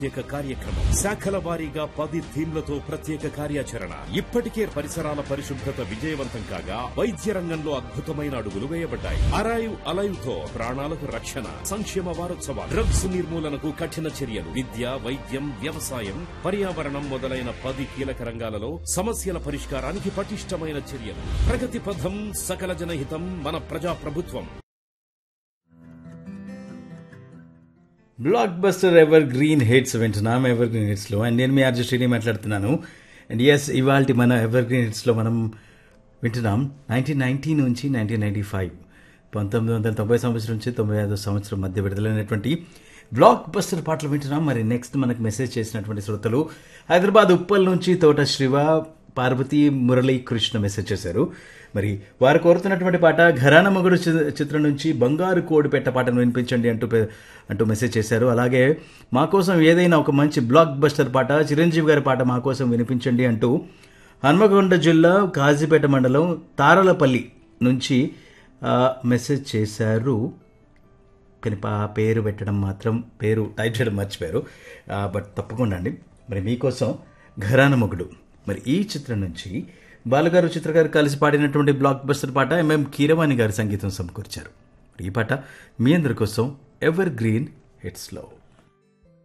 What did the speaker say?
ప్రత్యేక కార్యక్రమం శాఖల వారీగా పది థీమ్లతో ప్రత్యేక కార్యాచరణ ఇప్పటికే పరిసరాల పరిశుభ్రత విజయవంతం కాగా వైద్య రంగంలో అద్భుతమైన అడుగులు వేయబడ్డాయి అరైవ్ అలైవ్ తో ప్రాణాలకు రక్షణ సంక్షేమ వారోత్సవాలు డ్రగ్స్ నిర్మూలనకు కఠిన చర్యలు విద్య వైద్యం వ్యవసాయం పర్యావరణం మొదలైన పది కీలక రంగాలలో సమస్యల పరిష్కారానికి పటిష్టమైన చర్యలు ప్రగతి పథం సకల జనహితం మన ప్రజా ప్రభుత్వం blockbuster evergreen hits వింటున్నాం ఎవర్ గ్రీన్ హిట్స్లో అండ్ నేను మీ ఆర్జు శ్రీని మాట్లాడుతున్నాను అండ్ ఎస్ ఇవాళ మన ఎవర్ గ్రీన్ హిట్స్లో మనం వింటున్నాం నైన్టీన్ నైన్టీ నుంచి నైన్టీన్ నైన్టీ ఫైవ్ పంతొమ్మిది వందల తొంభై సంవత్సరం నుంచి తొంభై ఐదో సంవత్సరం మధ్య విడుదలైనటువంటి బ్లాక్ బస్టర్ పాటలు వింటున్నాం మరి నెక్స్ట్ మనకు మెసేజ్ చేసినటువంటి శ్రోతలు హైదరాబాద్ ఉప్పల్ నుంచి తోట శివ పార్వతి మురళీ కృష్ణ మెసేజ్ చేశారు మరి వారు కోరుతున్నటువంటి పాట ఘరాన మొగుడు చి- చిత్రం నుంచి బంగారు కోడి పెట్ట పాటను వినిపించండి అంటూ పె- అంటూ మెసేజ్ చేశారు అలాగే మా కోసం ఏదైనా ఒక మంచి బ్లాక్ బస్టర్ పాట చిరంజీవి గారి పాట మా కోసం వినిపించండి అంటూ హన్మకొండ జిల్లా కాజీపేట మండలం తారలపల్లి నుంచి ఆ, మెసేజ్ చేశారు కానీ పా పేరు పెట్టడం మాత్రం పేరు టైప్ చేయడం మర్చిపోయారు ఆ, బట్ తప్పకుండా అండి మరి మీకోసం ఘరాన మొగుడు మరి ఈ చిత్రం నుంచి బాలుగారు చిత్రగారు కలిసి పాడినటువంటి బ్లాక్ బస్టర్ పాట ఎంఎం కీరవాణి గారి సంగీతం సమకూర్చారు ఈ పాట మీ అందరి కోసం ఎవర్ గ్రీన్ హిట్స్లో